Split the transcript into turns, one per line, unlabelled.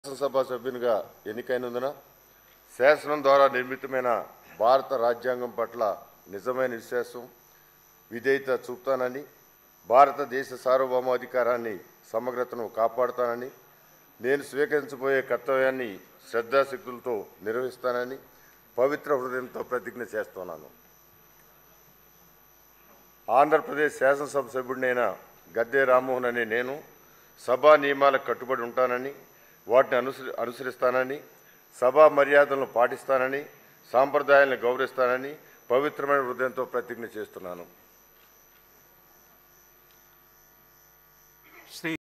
శాసనసభ సభ్యునిగా ఎన్నికైనందున శాసనం ద్వారా నిర్మితమైన భారత రాజ్యాంగం పట్ల నిజమైన విశ్వాసం విధేయత చూపుతానని భారతదేశ సార్వభౌమాధికారాన్ని సమగ్రతను కాపాడుతానని నేను స్వీకరించబోయే కర్తవ్యాన్ని శ్రద్ధాశక్తులతో నిర్వహిస్తానని పవిత్ర హృదయంతో ప్రతిజ్ఞ చేస్తున్నాను ఆంధ్రప్రదేశ్ శాసనసభ సభ్యుడినైన గద్దె రామ్మోహన్ అనే నేను సభా నియమాలకు కట్టుబడి ఉంటానని వాటిని అనుసరి అనుసరిస్తానని సభా మర్యాదలను పాటిస్తానని సాంప్రదాయాలను గౌరవిస్తానని పవిత్రమైన హృదయంతో ప్రతిజ్ఞ చేస్తున్నాను